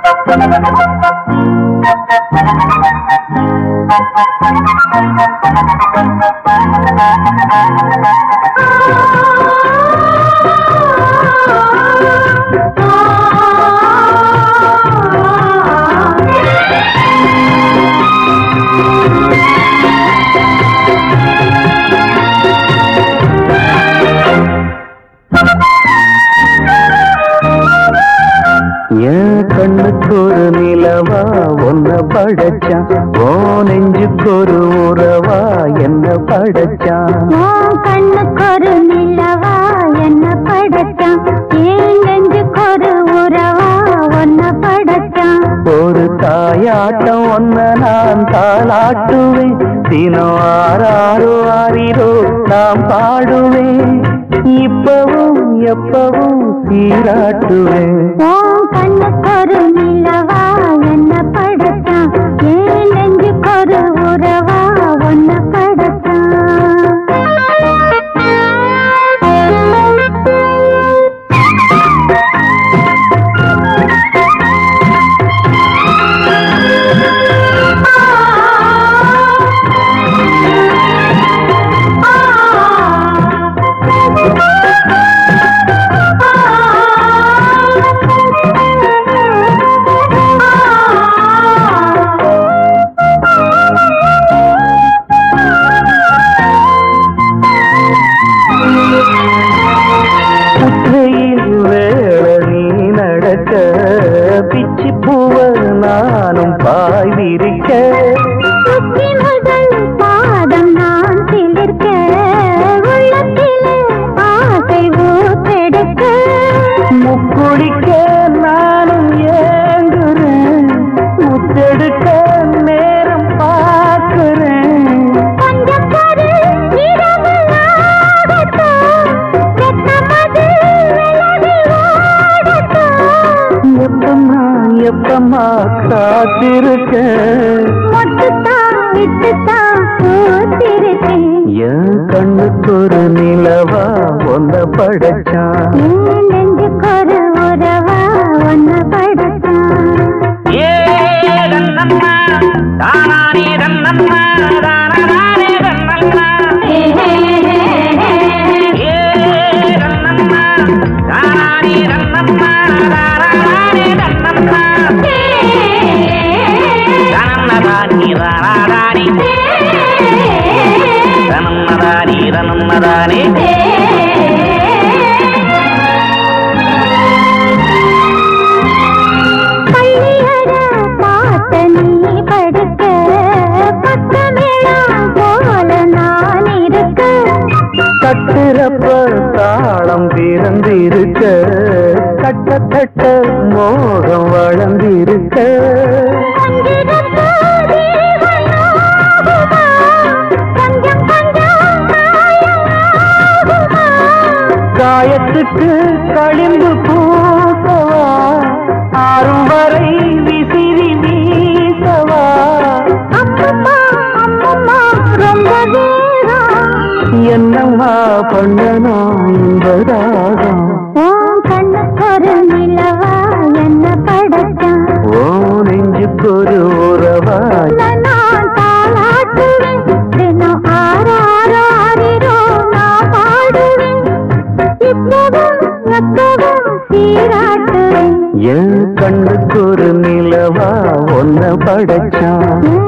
என் கண்ணுக்கு ஒரு நிலவா ஒன்ன படைச்சான் ஓ நெஞ்சுக்கு ஒரு உறவா என்ன படைச்சான் உன் கண்ணுக்கொரு நிலவா என்ன படைச்சான் ஏன் நெஞ்சுக்கொரு உறவா ஒன்ன படைச்சான் ஒரு தாயாட்டம் ஒன்ன நான் தாளாட்டுவேன் தினம் ஆறாரோ ஆறிரோ நான் பாடுவேன் இப்பவும் எப்பவும் சீராட்டுவேன் உன் கண்ணுக்கொரு நிலவா என்ன படைச்சான் ஏன் நெஞ்சுக்கொரு உறவா ஒன்ன படைச்சான் புற்றையில் வேள நீ நடக்க பிச்சி பூவ நானும் பாய் விரிக்க சுற்றி முதல் பாதம் நான் சிலிர்க்க உள்ளத்திலே ஆசை ஊற்றெடுக்க முக்குளிக்க நானும் ஏங்குறேன் முத்தெடுக்க நேரம் பார்க்கிறேன் கொஞ்சம் பொறு இரவு ஆகட்டும் வெப்பமது விலகி ஓடட்டும் எப்பம்மா எப்பம்மா காத்திருக்க மொட்டுத்தான் விட்டுத்தான் பூத்திருக்கேன் என் கண்ணுக்கு ஒரு நிலவா ஒன்ன படைச்சான் ஏன் நெஞ்சுக்கொரு உறவா ஒன்ன படைத்தான் பள்ளியற பார்த்த நீ படுக்க பக்கமேளம் போல நான் இருக்க கட்டுறப்ப தாளம் பிறந்திருக்க கட்ட கட்ட மோகம் வளர்ந்திருக்க கொஞ்சிருக்க ஜீவனாகுமா? கொஞ்சம் கொஞ்சம் மாயமாகுமா? காயத்துக்கு களிம்பு பூசவா ஆறும் வரை விசிறி வீசவா அம்மம்மா, அம்மம்மா, ரொம்ப நேரம். என்னம்மா பண்ணணும் என்பதாகம் உன் கண்ணுக்கொரு நிலவா என்ன படைச்சான் ஓ நெஞ்சுக்கொரு உறவா நான் தாளாட்டுவேன் தினம் ஆறாரோ ஆறிரோ நான் பாடுவேன் இப்பவும் எப்பவும் சீராட்டுவேன் என் கண்ணுக்கு ஒரு நிலவா ஒன்ன படைச்சான் ஏன்